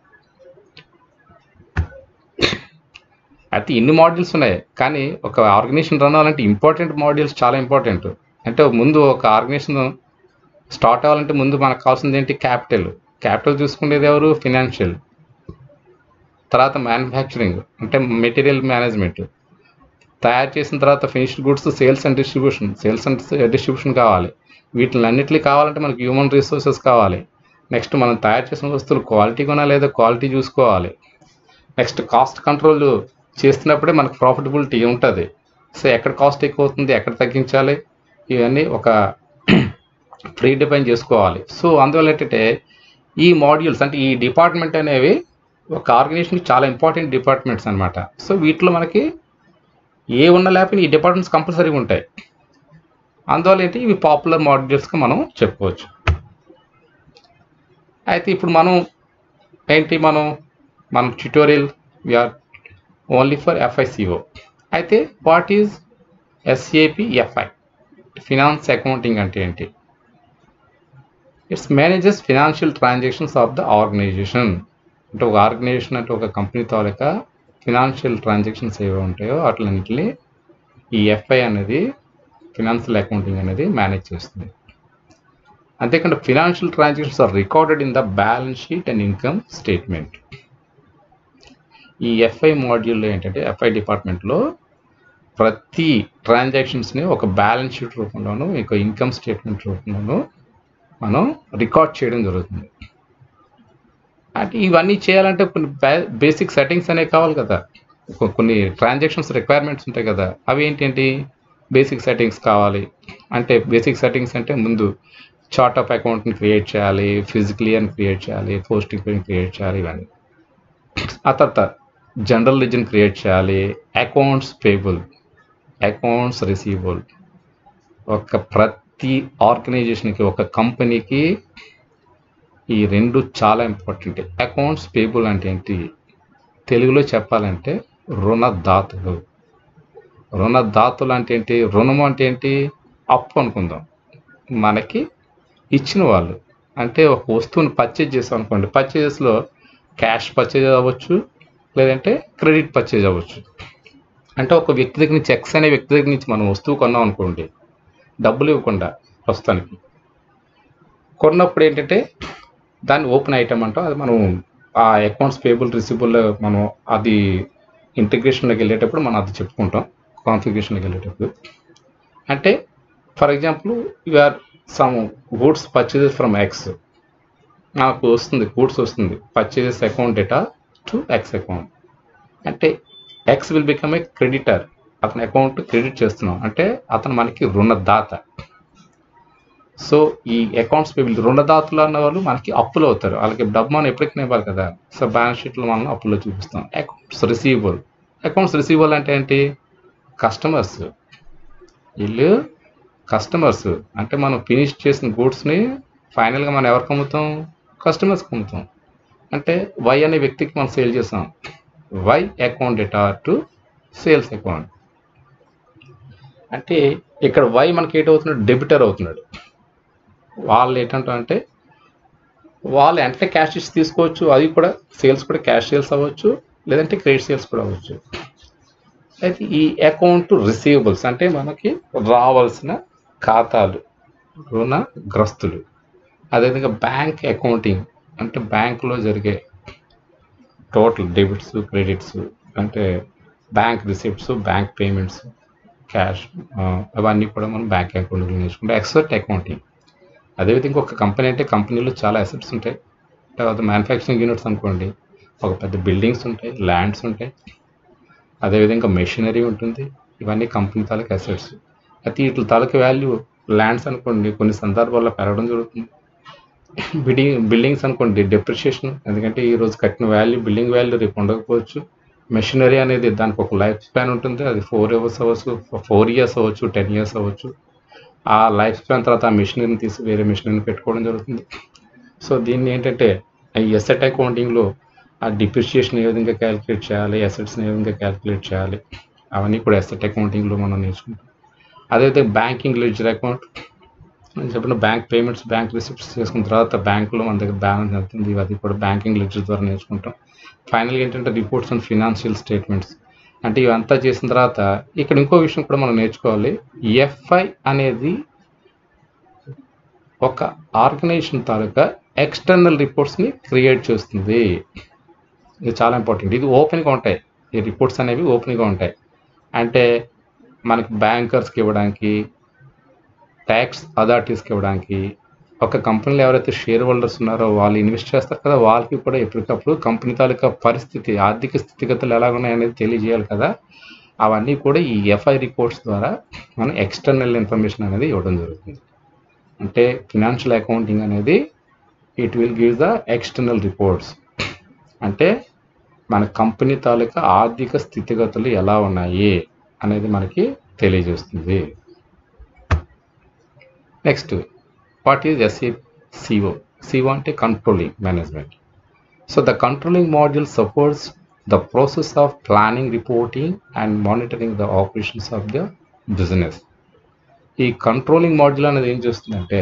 అయితే ఇన్ని మాడ్యూల్స్ ఉన్నాయి కానీ ఒక ఆర్గనైజేషన్ రన్ అవ్వాలంటే ఇంపార్టెంట్ మాడ్యూల్స్ చాలా ఇంపార్టెంట్ అంటే ముందు ఒక ఆర్గనైజేషన్ స్టార్ట్ అవ్వాలంటే ముందు మనకు కావాల్సింది ఏంటి క్యాపిటల్ క్యాపిటల్ చూసుకునేది ఎవరు ఫినాన్షియల్ తర్వాత మ్యానుఫ్యాక్చరింగ్ అంటే మెటీరియల్ మేనేజ్మెంట్ తయారు చేసిన తర్వాత finished goods sales and distribution sales and distribution కావాలి వీటిని అన్నిటికీ కావాలంటే మనకి హ్యూమన్ రిసోర్సెస్ కావాలి నెక్స్ట్ మనం తయారు చేసిన వస్తువులు క్వాలిటీ కొనా లేదా క్వాలిటీ చూసుకోవాలి నెక్స్ట్ కాస్ట్ కంట్రోల్ చేస్తున్నప్పుడే మనకు ప్రాఫిటబిలిటీ ఉంటుంది సో ఎక్కడ కాస్ట్ ఎక్కువ అవుతుంది ఎక్కడ తగ్గించాలి ఇవన్నీ ఒక ప్రీ డిఫైన్ చేసుకోవాలి సో అందువల్ల ఏంటంటే ఈ మాడ్యూల్స్ అంటే ఈ డిపార్ట్మెంట్ అనేవి ఒక ఆర్గనైజేషన్కి చాలా ఇంపార్టెంట్ డిపార్ట్మెంట్స్ అనమాట సో వీటిలో మనకి ఏ ఉన్న లేకపోయినా ఈ డిపార్ట్మెంట్స్ కంపల్సరీగా ఉంటాయి అందువల్ల ఏంటి ఇవి పాపులర్ మాడ్యూల్స్గా మనం చెప్పుకోవచ్చు అయితే ఇప్పుడు మనం ఏంటి మనం మన tutorial we are only for FICO అయితే what is SAP FI finance accounting అంటే ఏంటి it's manages financial transactions of the organisation అంటే ఒక ఆర్గనైజేషన్ అంటే ఒక కంపెనీ తాలూకా ఫినాన్షియల్ ట్రాన్సాక్షన్స్ ఏవి ఉంటాయో వాటిలన్నింటినీ ఈ ఎఫ్ఐ అనేది ఫినాన్షియల్ అకౌంటింగ్ అనేది మేనేజ్ చేస్తుంది అంతేకాకుండా financial transactions are recorded in the balance sheet and income statement ఈ ఎఫ్ఐ మాడ్యూల్లో ఏంటంటే ఎఫ్ఐ డిపార్ట్మెంట్లో ప్రతి ట్రాన్సాక్షన్స్ని ఒక బ్యాలెన్స్ షీట్ రూపంలోనూ ఒక ఇన్కమ్ స్టేట్మెంట్ రూపంలోనూ మనం రికార్డ్ చేయడం జరుగుతుంది అంటే ఇవన్నీ చేయాలంటే కొన్ని బేసిక్ సెట్టింగ్స్ అనేవి కావాలి కదా కొ- కొన్ని ట్రాన్సాక్షన్స్ రిక్వైర్మెంట్స్ ఉంటాయి కదా అవి ఏంటంటే బేసిక్ సెట్టింగ్స్ కావాలి అంటే బేసిక్ సెట్టింగ్స్ అంటే ముందు చార్ట్ ఆఫ్ అకౌంట్ని క్రియేట్ చేయాలి ఫిజికలీ అని క్రియేట్ చేయాలి పోస్టింగ్ క్రియేట్ చేయాలి ఇవన్నీ ఆ తర్వాత జనరల్ రిజన్ క్రియేట్ చేయాలి అకౌంట్స్ పేబుల్ అకౌంట్స్ రిసీవబుల్ ఒక ప్రతి ఆర్గనైజేషన్కి ఒక కంపెనీకి ఈ రెండు చాలా ఇంపార్టెంట్ అకౌంట్స్ పేబుల్ అంటే ఏంటి తెలుగులో చెప్పాలంటే రుణదాతలు రుణదాతలు అంటే ఏంటి రుణము అంటే ఏంటి అప్పు అనుకుందాం మనకి ఇచ్చిన వాళ్ళు అంటే ఒక వస్తువుని పర్చేజ్ చేసాం అనుకోండి పర్చేజెస్లో క్యాష్ పర్చేజ్ అవ్వచ్చు లేదంటే క్రెడిట్ పర్చేజ్ అవ్వచ్చు అంటే ఒక వ్యక్తి దగ్గర నుంచి ఎక్స్ అనే వ్యక్తి దగ్గర నుంచి మనం వస్తువు కొన్నాం అనుకోండి డబ్బులు ఇవ్వకుండా ప్రస్తుతానికి కొన్నప్పుడు ఏంటంటే దాన్ని ఓపెన్ ఐటమ్ అంటాం అది మనం ఆ అకౌంట్స్ పేబుల్ రిసీబుల్ మనం అది ఇంటిగ్రేషన్లోకి వెళ్ళేటప్పుడు మనం అది చెప్పుకుంటాం కాన్ఫిగరేషన్లోకి వెళ్ళేటప్పుడు అంటే for example you are some goods purchases from X నాకు వస్తుంది గూడ్స్ వస్తుంది purchases account data to X account అంటే X will become a creditor అతని అకౌంట్ క్రెడిట్ చేస్తున్నాం అంటే అతను మనకి రుణదాత సో ఈ అకౌంట్స్ పేబుల్ రుణదాతలు అన్న వాళ్ళు మనకి అప్పులు అవుతారు వాళ్ళకి డబ్బు మనం ఎప్పటికైనా ఇవ్వాలి కదా సో బ్యాలెన్స్ షీట్లో మనం అప్పులో చూపిస్తాం అకౌంట్స్ రిసీవబుల్ అకౌంట్స్ రిసీవబుల్ అంటే ఏంటి కస్టమర్స్ వీళ్ళు కస్టమర్స్ అంటే మనం ఫినిష్ చేసిన గూడ్స్ని ఫైనల్గా మనం ఎవరికి అమ్ముతాం కస్టమర్స్కి అమ్ముతాం అంటే వై అనే వ్యక్తికి మనం సేల్ చేస్తాం Y account data to sales account అంటే ఇక్కడ వై మనకి ఏంటవుతున్నాడు డెబిటర్ అవుతున్నాడు వాళ్ళు ఏంటంటే వాళ్ళు అంటే క్యాష్ ఇచ్చి తీసుకోవచ్చు అది కూడా సేల్స్ కూడా క్యాష్ సేల్స్ అవ్వచ్చు లేదంటే క్రెడిట్ సేల్స్ కూడా అవ్వచ్చు అయితే ఈ అకౌంట్ రిసీవబుల్స్ అంటే మనకి రావాల్సిన ఖాతాలు రుణగ్రస్తులు అదేవిధంగా బ్యాంక్ అకౌంటింగ్ అంటే బ్యాంకులో జరిగే టోటల్ డెబిట్స్ క్రెడిట్స్ అంటే bank receipts bank payments cash అవన్నీ కూడా మనం బ్యాంక్ అకౌంట్లో నేర్చుకుంటాం ఎక్సెప్ట్ అకౌంటింగ్ అదేవిధంగా ఒక కంపెనీ అంటే కంపెనీలో చాలా అసెట్స్ ఉంటాయి తర్వాత మ్యానుఫ్యాక్చరింగ్ యూనిట్స్ అనుకోండి ఒక పెద్ద బిల్డింగ్స్ ఉంటాయి ల్యాండ్స్ ఉంటాయి అదేవిధంగా మెషినరీ ఉంటుంది ఇవన్నీ కంపెనీ తాలూకు అసెట్స్ అయితే వీటి తాలూకు వాల్యూ ల్యాండ్స్ అనుకోండి కొన్ని సందర్భాల్లో పెరగడం జరుగుతుంది బిల్డింగ్ బిల్డింగ్స్ అనుకోండి డెప్రిషియేషన్ ఎందుకంటే ఈ రోజు కట్టిన వాల్యూ బిల్డింగ్ వాల్యూ రేపు ఉండకపోవచ్చు మెషినరీ అనేది దానికి ఒక లైఫ్ స్పాన్ ఉంటుంది అది ఫోర్ అవర్స్ అవ్వచ్చు ఫోర్ ఇయర్స్ అవ్వచ్చు టెన్ ఇయర్స్ అవ్వచ్చు ఆ లైఫ్ స్పాన్ తర్వాత ఆ మెషినరీని తీసి వేరే మెషినరీని పెట్టుకోవడం జరుగుతుంది సో దీన్ని ఏంటంటే ఈ ఎసెట్ అకౌంటింగ్లో ఆ డిప్రిషియేషన్ ఏ విధంగా క్యాలిక్యులేట్ చేయాలి అసెట్స్ని ఏ విధంగా క్యాలిక్యులేట్ చేయాలి అవన్నీ కూడా ఎసెట్ అకౌంటింగ్లో మనం నేర్చుకుంటాం అదైతే బ్యాంకింగ్ లెడ్జర్ అకౌంట్ నేను చెప్పిన బ్యాంక్ పేమెంట్స్ బ్యాంక్ రిసిప్ట్స్ చేసుకున్న తర్వాత బ్యాంకులో మన దగ్గర బ్యాలెన్స్ ఎంత ఉంది అది కూడా బ్యాంకింగ్ లెడ్జర్ ద్వారా నేర్చుకుంటాం ఫైనల్గా ఏంటంటే రిపోర్ట్స్ అండ్ ఫినాన్షియల్ స్టేట్మెంట్స్ అంటే ఇవంతా చేసిన తర్వాత ఇక్కడ ఇంకో విషయం కూడా మనం నేర్చుకోవాలి ఎఫ్ఐ అనేది ఒక ఆర్గనైజేషన్ తాలూకా ఎక్స్టర్నల్ రిపోర్ట్స్ని క్రియేట్ చేస్తుంది ఇది చాలా ఇంపార్టెంట్ ఇది ఓపెన్గా ఉంటాయి ఈ రిపోర్ట్స్ అనేవి ఓపెన్గా ఉంటాయి అంటే మనకి బ్యాంకర్స్కి ఇవ్వడానికి ట్యాక్స్ అథారిటీస్కి ఇవ్వడానికి ఒక కంపెనీలో ఎవరైతే షేర్ హోల్డర్స్ ఉన్నారో వాళ్ళు ఇన్వెస్ట్ చేస్తారు కదా వాళ్ళకి కూడా ఎప్పటికప్పుడు కంపెనీ తాలూకా పరిస్థితి ఆర్థిక స్థితిగతులు ఎలా ఉన్నాయనేది తెలియజేయాలి కదా అవన్నీ కూడా ఈ ఎఫ్ఐ రిపోర్ట్స్ ద్వారా మనం ఎక్స్టర్నల్ ఇన్ఫర్మేషన్ అనేది ఇవ్వడం జరుగుతుంది అంటే ఫినాన్షియల్ అకౌంటింగ్ అనేది it will give the external reports అంటే మన కంపెనీ తాలూకా ఆర్థిక స్థితిగతులు ఎలా ఉన్నాయి అనేది మనకి తెలియజేస్తుంది next what is SA CO CO అంటే controlling management so the controlling module supports the process of planning reporting and monitoring the operations of the business ఈ కంట్రోలింగ్ మాడ్యూల్ అనేది ఏం చేస్తుందంటే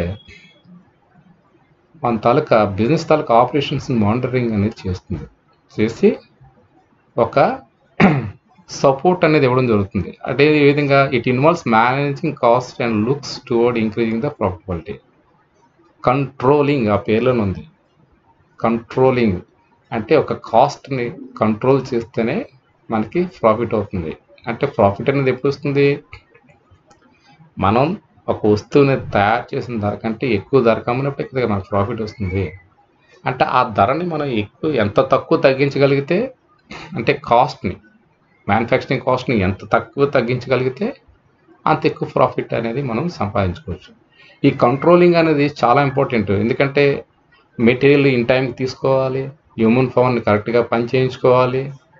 మన తాలూకా బిజినెస్ తాలూకా ఆపరేషన్స్ మానిటరింగ్ అనేది చేస్తుంది చేసి ఒక సపోర్ట్ అనేది ఇవ్వడం జరుగుతుంది అంటే ఈ విధంగా it involves managing cost and looks toward increasing the profitability controlling ఆ పేర్లోనే ఉంది కంట్రోలింగ్ అంటే ఒక కాస్ట్ని కంట్రోల్ చేస్తేనే మనకి ప్రాఫిట్ అవుతుంది అంటే ప్రాఫిట్ అనేది ఎప్పుడు వస్తుంది మనం ఒక వస్తువుని తయారు చేసిన ధర కంటే ఎక్కువ ధర కమ్మినప్పుడు ఇక్కడ మనకు ప్రాఫిట్ వస్తుంది అంటే ఆ ధరని మనం ఎక్కువ ఎంత తక్కువ తగ్గించగలిగితే అంటే కాస్ట్ని మ్యానుఫ్యాక్చరింగ్ కాస్ట్ని ఎంత తక్కువ తగ్గించగలిగితే అంత ఎక్కువ ప్రాఫిట్ అనేది మనం సంపాదించుకోవచ్చు ఈ కంట్రోలింగ్ అనేది చాలా ఇంపార్టెంట్ ఎందుకంటే మెటీరియల్ ఇన్ టైంకి తీసుకోవాలి హ్యూమన్ పవర్ని కరెక్ట్గా పని చేయించుకోవాలి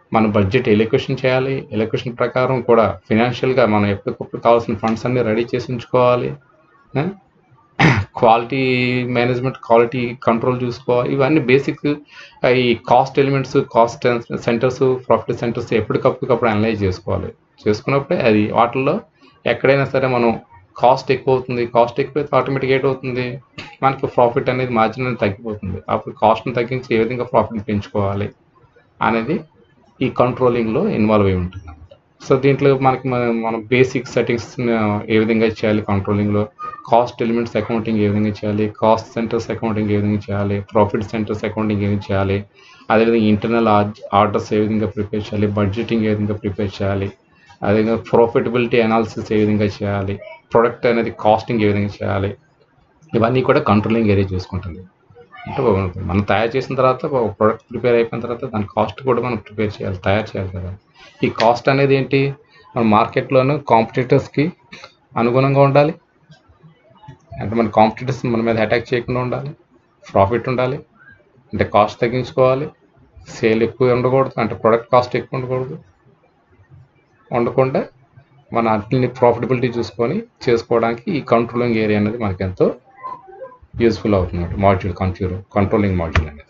మన బడ్జెట్ ఎలొకేషన్ చేయాలి ఎలొకేషన్ ప్రకారం కూడా ఫినాన్షియల్గా మనం ఎప్పటికప్పుడు కావాల్సిన ఫండ్స్ అన్ని రెడీ చేసి ఉంచుకోవాలి క్వాలిటీ మేనేజ్మెంట్ క్వాలిటీ కంట్రోల్ చూసుకోవాలి ఇవన్నీ బేసిక్ ఈ cost elements cost centres profit centres ఎప్పటికప్పుడు అనలైజ్ చేసుకోవాలి చేసుకున్నప్పుడే అది వాటిల్లో ఎక్కడైనా సరే మనం కాస్ట్ ఎక్కువ అవుతుంది కాస్ట్ ఎక్కువైతే ఆటోమేటిక్ ఏట్ అవుతుంది మనకి ప్రాఫిట్ అనేది మార్జిన్ అనేది తగ్గిపోతుంది అప్పుడు కాస్ట్ని తగ్గించి ఏ విధంగా ప్రాఫిట్ పెంచుకోవాలి అనేది ఈ కంట్రోలింగ్లో ఇన్వాల్వ్ అయి ఉంటుంది సో దీంట్లో మనకి మన- మనం బేసిక్ సెట్టింగ్స్ ఏ విధంగా చేయాలి కంట్రోలింగ్లో కాస్ట్ ఎలిమెంట్స్ అకౌంటింగ్ ఏ విధంగా చేయాలి కాస్ట్ సెంటర్స్ అకౌంటింగ్ ఏ విధంగా చేయాలి ప్రాఫిట్ సెంటర్స్ అకౌంటింగ్ ఏ విధంగా చేయాలి అదేవిధంగా ఇంటర్నల్ ఆర్డర్స్ ఏ విధంగా ప్రిపేర్ చేయాలి బడ్జెటింగ్ ఏ విధంగా ప్రిపేర్ చేయాలి అదేవిధంగా ప్రాఫిటబిలిటీ అనాలిసిస్ ఏ విధంగా చేయాలి ప్రొడక్ట్ అనేది కాస్టింగ్ ఏ విధంగా చేయాలి ఇవన్నీ కూడా కంట్రోలింగ్ ఏరియా చూసుకుంటుంది అంటే మనం తయారు చేసిన తర్వాత ఒక ప్రోడక్ట్ ప్రిపేర్ అయిపోయిన తర్వాత దాని కాస్ట్ కూడా మనం ప్రిపేర్ చేయాలి తయారు చేయాలి కదా ఈ కాస్ట్ అనేది ఏంటి మన మార్కెట్లోను కాంపిటేటర్స్కి అనుగుణంగా ఉండాలి అంటే మన కాంపిటేటర్స్ మన మీద అటాక్ చేయకుండా ఉండాలి ప్రాఫిట్ ఉండాలి అంటే కాస్ట్ తగ్గించుకోవాలి సేల్ ఎక్కువ ఉండకూడదు అంటే ప్రొడక్ట్ కాస్ట్ ఎక్కువ ఉండకూడదు ఉండకుండా మన అట్లని ప్రాఫిటబిలిటీ చూసుకొని చేసుకోవడానికి ఈ కంట్రోలింగ్ ఏరియా అనేది మనకి ఎంతో యూస్ఫుల్ అవుతుంది మాడ్యూల్ కంట్యూర్ కంట్రోలింగ్ మాడ్యూల్ అనేది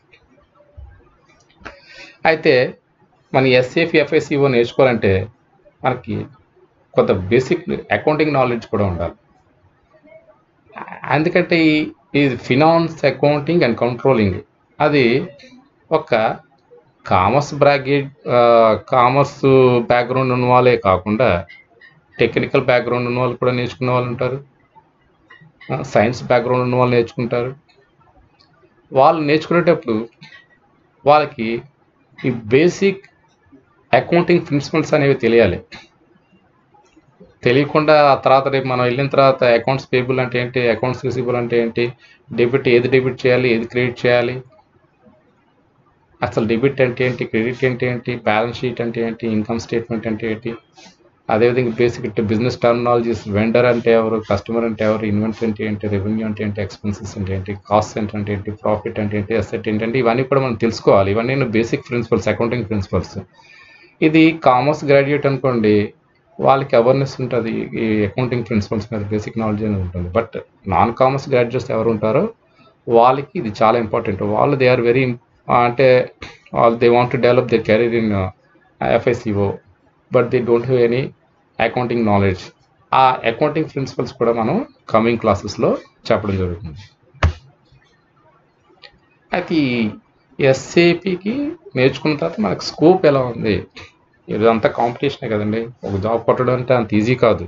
అయితే మన ఎస్ఏఫ్ ఎఫ్ఐసిఓ నేర్చుకోవాలంటే మనకి కొంత బేసిక్ అకౌంటింగ్ నాలెడ్జ్ కూడా ఉండాలి ఎందుకంటే ఈ ఈ ఫినాన్స్ అకౌంటింగ్ అండ్ కంట్రోలింగ్ అది ఒక కామర్స్ బ్రాగేజ్ కామర్స్ బ్యాక్గ్రౌండ్ ఉన్న వాళ్ళే కాకుండా టెక్నికల్ బ్యాక్గ్రౌండ్ ఉన్న వాళ్ళు కూడా నేర్చుకునే వాళ్ళు ఉంటారు సైన్స్ బ్యాక్గ్రౌండ్ ఉన్న వాళ్ళు నేర్చుకుంటారు వాళ్ళు నేర్చుకునేటప్పుడు వాళ్ళకి ఈ బేసిక్ అకౌంటింగ్ ప్రిన్సిపల్స్ అనేవి తెలియాలి తెలియకుండా ఆ తర్వాత రేపు మనం వెళ్ళిన తర్వాత అకౌంట్స్ పేబుల్ అంటే ఏంటి అకౌంట్స్ రిసీబుల్ అంటే ఏంటి డెబిట్ ఏది డెబిట్ చేయాలి ఏది క్రెడిట్ చేయాలి అసలు డెబిట్ అంటే ఏంటి క్రెడిట్ అంటే ఏంటి బ్యాలెన్స్ షీట్ అంటే ఏంటి ఇన్కమ్ స్టేట్మెంట్ అంటే ఏంటి అదేవిధంగా బేసిక్ బిజినెస్ టర్మినాలజీస్ వెండర్ అంటే ఎవరు కస్టమర్ అంటే ఎవరు ఇన్వెంటరీ అంటే ఏంటి రెవెన్యూ అంటే ఏంటి ఎక్స్పెన్సెస్ అంటే ఏంటి కాస్ట్ సెంటర్ అంటే ఏంటి ప్రాఫిట్ అంటే ఏంటి అసెట్ ఏంటంటే ఇవన్నీ కూడా మనం తెలుసుకోవాలి ఇవన్నీ బేసిక్ ప్రిన్సిపల్స్ అకౌంటింగ్ ప్రిన్సిపల్స్ ఇది కామర్స్ గ్రాడ్యుయేట్ అనుకోండి వాళ్ళకి అవేర్నెస్ ఉంటుంది ఈ అకౌంటింగ్ ప్రిన్సిపల్స్ మీద బేసిక్ నాలెడ్జ్ అనేది ఉంటుంది బట్ నాన్ కామర్స్ గ్రాడ్యుయేట్స్ ఎవరు ఉంటారో వాళ్ళకి ఇది చాలా ఇంపార్టెంట్ వాళ్ళు దే ఆర్ వెరీ అంటే వాళ్ళు they want to develop they career in FICO but they don't have any accounting knowledge ఆ అకౌంటింగ్ ప్రిన్సిపల్స్ కూడా మనం కమింగ్ క్లాసెస్లో చెప్పడం జరుగుతుంది అయితే ఈ ఎస్ఏపికి నేర్చుకున్న తర్వాత మనకు స్కోప్ ఎలా ఉంది ఇదంతా కాంపిటీషనే కదండి ఒక జాబ్ కొట్టడం అంటే అంత ఈజీ కాదు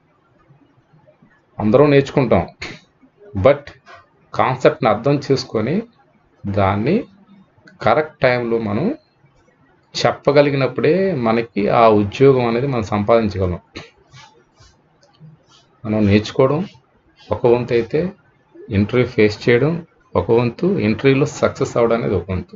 అందరం నేర్చుకుంటాం బట్ కాన్సెప్ట్ని అర్థం చేసుకొని దాన్ని కరెక్ట్ టైంలో మనం చెప్పగలిగినప్పుడే మనకి ఆ ఉద్యోగం అనేది మనం సంపాదించగలం మనం నేర్చుకోవడం ఒక వంతు అయితే ఇంటర్వ్యూ ఫేస్ చేయడం ఒక వంతు ఇంటర్వ్యూలో సక్సెస్ అవ్వడం అనేది ఒక వంతు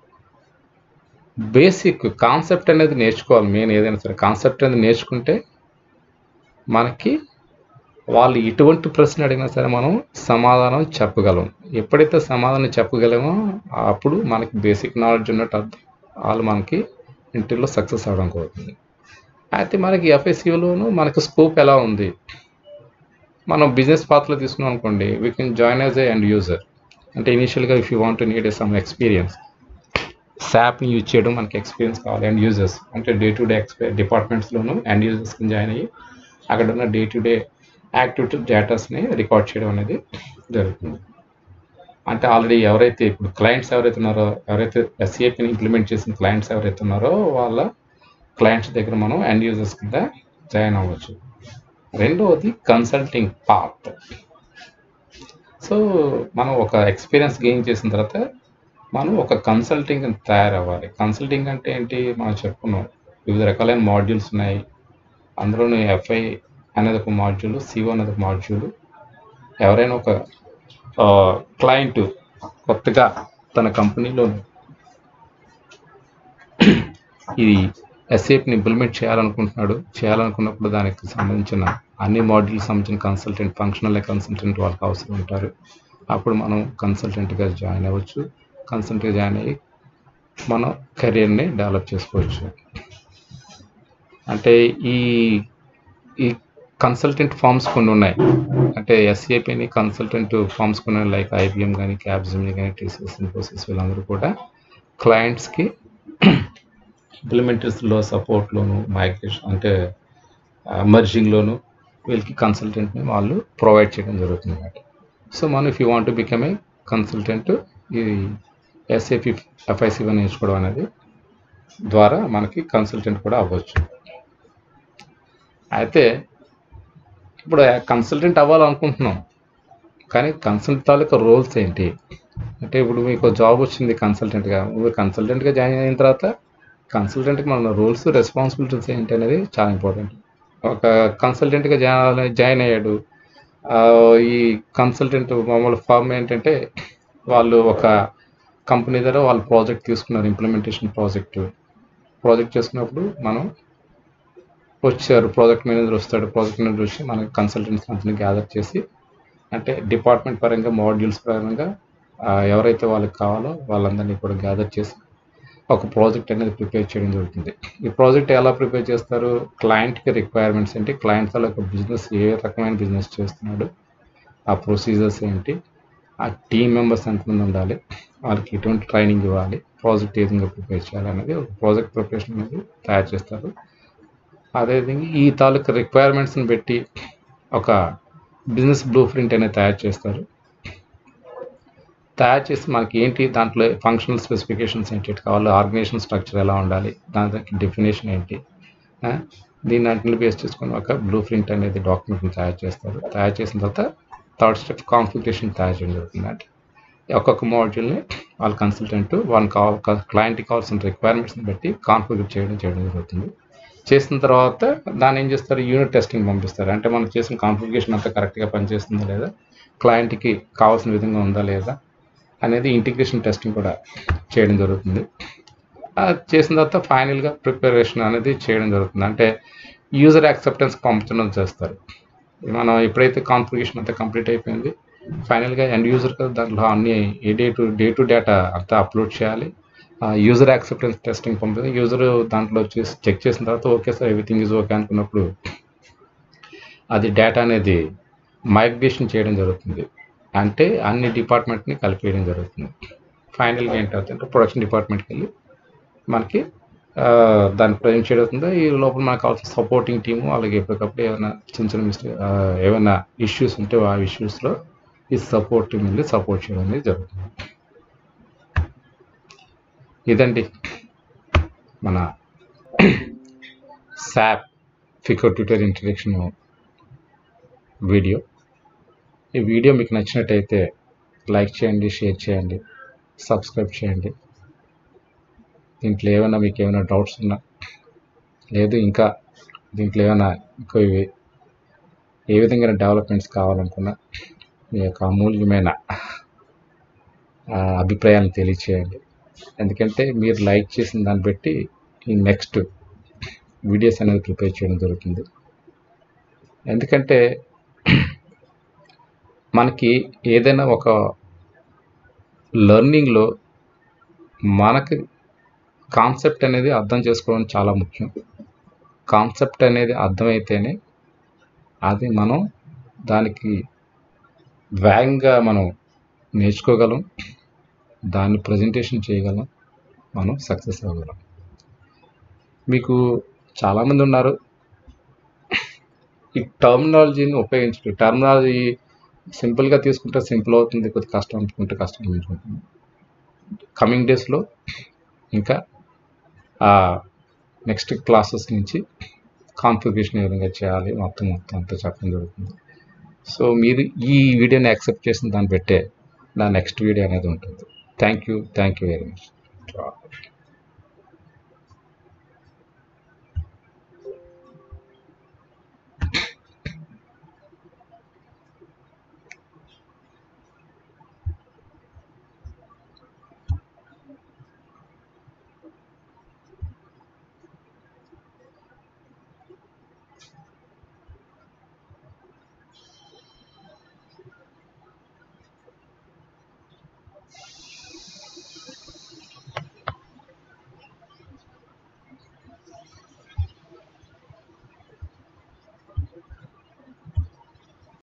బేసిక్ కాన్సెప్ట్ అనేది నేర్చుకోవాలి మెయిన్ ఏదైనా సరే కాన్సెప్ట్ అనేది నేర్చుకుంటే మనకి వాళ్ళు ఎటువంటి ప్రశ్న అడిగినా సరే మనం సమాధానం చెప్పగలం ఎప్పుడైతే సమాధానం చెప్పగలమో అప్పుడు మనకి బేసిక్ నాలెడ్జ్ ఉన్నట్టు అర్థం వాళ్ళు మనకి ఇంటర్వ్యూలో సక్సెస్ అవ్వడం అవుతుంది అయితే మనకి ఎఫ్ఎస్యూలోను మనకి స్కోప్ ఎలా ఉంది మనం బిజినెస్ పాత్రలో తీసుకున్నాం అనుకోండి we can join as a end user అంటే ఇనిషియల్గా if you want need some experience శాప్ని యూజ్ చేయడం మనకి ఎక్స్పీరియన్స్ కావాలి అండ్ యూజర్స్ అంటే డే టు డే ఎక్స్పీ డిపార్ట్మెంట్స్లోను అండ్ యూజర్స్కి జాయిన్ అయ్యి అక్కడ ఉన్న డే టు డే యాక్టివిటీ డేటాస్ని రికార్డ్ చేయడం అనేది జరుగుతుంది అంటే ఆల్రెడీ ఎవరైతే ఇప్పుడు క్లయింట్స్ ఎవరైతే ఉన్నారో ఎవరైతే ఎస్ఏపిని ఇంప్లిమెంట్ చేసిన క్లయింట్స్ ఎవరైతే ఉన్నారో వాళ్ళ క్లయింట్స్ దగ్గర మనం ఎండ్ యూజర్స్ కింద జాయిన్ అవ్వచ్చు రెండవది కన్సల్టింగ్ పార్ట్ సో మనం ఒక ఎక్స్పీరియన్స్ గెయిన్ చేసిన తర్వాత మనం ఒక కన్సల్టింగ్ తయారవ్వాలి కన్సల్టింగ్ అంటే ఏంటి మనం చెప్పుకున్నాం వివిధ రకాలైన మాడ్యూల్స్ ఉన్నాయి అందులోనే ఎఫ్ఐ అనేది ఒక మాడ్యూల్ సిఓ అనేది ఒక మాడ్యూల్ ఎవరైనా ఒక క్లయింట్ కొత్తగా తన కంపెనీలో ఈ ఎస్ఏపిని ఇంప్లిమెంట్ చేయాలనుకుంటున్నాడు చేయాలనుకున్నప్పుడు దానికి సంబంధించిన అన్ని మాడ్యూల్స్ సంబంధించిన కన్సల్టెంట్ ఫంక్షనల్ కన్సల్టెంట్ వాళ్ళకి అవసరం ఉంటారు అప్పుడు మనం కన్సల్టెంట్గా జాయిన్ అవ్వచ్చు కన్సల్టెంట్గా జాయిన్ అయ్యి మనం కెరీర్ని డెవలప్ చేసుకోవచ్చు అంటే ఈ ఈ కన్సల్టెంట్ ఫార్మ్స్ కొన్ని ఉన్నాయి అంటే ఎస్ఏపిని కన్సల్టెంట్ ఫార్మ్స్ కొన్ని ఉన్నాయి లైక్ ఐబిఎం కానీ క్యాబ్జిమ్ని కానీ టీసీఎస్ ఇన్ఫోసిస్ వీళ్ళందరూ కూడా క్లయింట్స్కి ఇంప్లిమెంటర్స్లో సపోర్ట్లోను మైగ్రేషన్ అంటే మర్జింగ్లోను వీళ్ళకి కన్సల్టెంట్ని వాళ్ళు ప్రొవైడ్ చేయడం జరుగుతుంది అన్నమాట సో మనం if you want become a consultant ఈ ఎస్ఏపి ఎఫ్ఐసి నేర్చుకోవడం అనేది ద్వారా మనకి కన్సల్టెంట్ కూడా అవ్వచ్చు అయితే ఇప్పుడు కన్సల్టెంట్ అవ్వాలనుకుంటున్నాం కానీ కన్సల్ట్ తాలూకా రోల్స్ ఏంటి అంటే ఇప్పుడు మీకు జాబ్ వచ్చింది కన్సల్టెంట్గా మీరు కన్సల్టెంట్గా జాయిన్ అయిన తర్వాత కన్సల్టెంట్కి మన రోల్స్ రెస్పాన్సిబిలిటీస్ ఏంటి అనేది చాలా ఇంపార్టెంట్ ఒక కన్సల్టెంట్గా జాయిన్ జాయిన్ అయ్యాడు ఆ, ఈ కన్సల్టెంట్ మామూలు ఫామ్ ఏంటంటే వాళ్ళు ఒక కంపెనీ దగ్గర వాళ్ళు ప్రాజెక్ట్ తీసుకున్నారు ఇంప్లిమెంటేషన్ ప్రాజెక్ట్ ప్రాజెక్ట్ చేసుకున్నప్పుడు మనం వచ్చారు ప్రాజెక్ట్ మేనేజర్ వస్తాడు ప్రాజెక్ట్ మేనేజర్ వచ్చి మనకి కన్సల్టెంట్స్ కంపెనీ గ్యాదర్ చేసి అంటే డిపార్ట్మెంట్ పరంగా మాడ్యూల్స్ పరంగా ఆ, ఎవరైతే వాళ్ళకి కావాలో వాళ్ళందరినీ కూడా గ్యాదర్ చేసి ఒక ప్రాజెక్ట్ అనేది ప్రిపేర్ చేయడం జరుగుతుంది ఈ ప్రాజెక్ట్ ఎలా ప్రిపేర్ చేస్తారు క్లయింట్కి రిక్వైర్మెంట్స్ ఏంటి క్లయింట్ ఒక బిజినెస్ ఏ రకమైన బిజినెస్ చేస్తున్నాడు ఆ ప్రొసీజర్స్ ఏంటి ఆ టీం మెంబర్స్ ఎంతమంది ఉండాలి వాళ్ళకి ఎటువంటి ట్రైనింగ్ ఇవ్వాలి ప్రాజెక్ట్ ఏ విధంగా ప్రిపేర్ చేయాలి అనేది ఒక ప్రాజెక్ట్ ప్రిపరేషన్ అనేది తయారు చేస్తారు అదేవిధంగా ఈ తాలూకు రిక్వైర్మెంట్స్ని పెట్టి ఒక బిజినెస్ బ్లూ ప్రింట్ అనేది తయారు చేస్తారు తయారు చేసి మనకి ఏంటి దాంట్లో ఫంక్షనల్ స్పెసిఫికేషన్స్ ఏంటి కావాలి ఆర్గనైజేషన్ స్ట్రక్చర్ ఎలా ఉండాలి దానికి డెఫినేషన్ ఏంటి ఆ, దీన్ని అన్నింటిని బేస్ చేసుకొని ఒక బ్లూ ప్రింట్ అనేది డాక్యుమెంట్ని తయారు చేస్తారు తయారు చేసిన తర్వాత థర్డ్ స్టెప్ కాన్ఫిగరేషన్ తయారు చేయడం జరుగుతుంది అంటే ఒక్కొక్క మాడ్యూల్ని వాళ్ళ కన్సల్టెంట్ వాళ్ళకి కావాలి క్లయింట్కి కావాల్సిన రిక్వైర్మెంట్స్ని బట్టి కాన్ఫిగర్ చేయడం చేయడం జరుగుతుంది చేసిన తర్వాత దాన్ని ఏం చేస్తారు యూనిట్ టెస్టింగ్ పంపిస్తారు అంటే మనం చేసిన కాన్ఫిగరేషన్ అంతా కరెక్ట్గా పనిచేస్తుందా లేదా క్లయింట్కి కావాల్సిన విధంగా ఉందా లేదా అనేది ఇంటిగ్రేషన్ టెస్టింగ్ కూడా చేయడం జరుగుతుంది అది చేసిన తర్వాత ఫైనల్గా ప్రిపరేషన్ అనేది చేయడం జరుగుతుంది అంటే యూజర్ యాక్సెప్టెన్స్ పంపించడం చేస్తారు మనం ఎప్పుడైతే కాన్ఫిగరేషన్ అంతా కంప్లీట్ అయిపోయింది ఫైనల్గా ఎండ్ యూజర్ దాంట్లో అన్ని ఏ day to day to data అంతా అప్లోడ్ చేయాలి యూజర్ యాక్సెప్టెన్స్ టెస్టింగ్ పంపిస్తే యూజర్ దాంట్లో చేసి చెక్ చేసిన తర్వాత okay sir everything is okay అనుకున్నప్పుడు అది డేటా అనేది మైగ్రేషన్ చేయడం జరుగుతుంది అంటే అన్ని డిపార్ట్మెంట్ని కలిపేయడం జరుగుతుంది ఫైనల్గా ఏంటంటే ప్రొడక్షన్ డిపార్ట్మెంట్కి వెళ్ళి మనకి ఆ, దాన్ని ప్రజెంట్ చేయడం అవుతుంది ఈ లోపల మనకు కావాల్సిన సపోర్టింగ్ టీము అలాగే ఎప్పటికప్పుడు ఏమైనా చిన్న చిన్న మిస్టేక్ ఏమైనా ఇష్యూస్ ఉంటే ఆ ఇష్యూస్లో ఈ సపోర్ట్ టీం వెళ్ళి సపోర్ట్ చేయడం అనేది జరుగుతుంది ఇదండి మన SAP FICO Twitter introduction video ఈ వీడియో మీకు నచ్చినట్టయితే లైక్ చేయండి షేర్ చేయండి సబ్స్క్రైబ్ చేయండి దీంట్లో ఏమైనా మీకు ఏమైనా డౌట్స్ ఉన్నా లేదు ఇంకా దీంట్లో ఏమైనా ఇంకో ఇవి ఏ విధంగా డెవలప్మెంట్స్ కావాలనుకున్నా మీ యొక్క అమూల్యమైన ఆ, అభిప్రాయాలను తెలియచేయండి ఎందుకంటే మీరు లైక్ చేసిన దాన్ని బట్టి ఈ నెక్స్ట్ వీడియోస్ అనేది ప్రిపేర్ చేయడం జరుగుతుంది ఎందుకంటే మనకి ఏదైనా ఒక లెర్నింగ్లో మనకి కాన్సెప్ట్ అనేది అర్థం చేసుకోవడం చాలా ముఖ్యం కాన్సెప్ట్ అనేది అర్థమైతేనే అది మనం దానికి వేగంగా మనం నేర్చుకోగలం దాన్ని ప్రజెంటేషన్ చేయగలం మనం సక్సెస్ అవ్వగలం మీకు చాలామంది ఉన్నారు ఈ టర్మినాలజీని ఉపయోగించడం టర్మినాలజీ సింపుల్గా తీసుకుంటే సింపుల్ అవుతుంది కొద్ది కష్టం అనుకుంటే కష్టం అనిపించుకుంటుంది కమింగ్ డేస్లో ఇంకా నెక్స్ట్ క్లాసెస్ నుంచి కాన్ఫిగరేషన్ ఏ విధంగా చేయాలి మొత్తం మొత్తం అంతా చెప్పడం జరుగుతుంది సో మీరు ఈ వీడియోని యాక్సెప్ట్ చేసిన దాన్ని పెట్టే నా నెక్స్ట్ వీడియో అనేది ఉంటుంది thank you thank you very much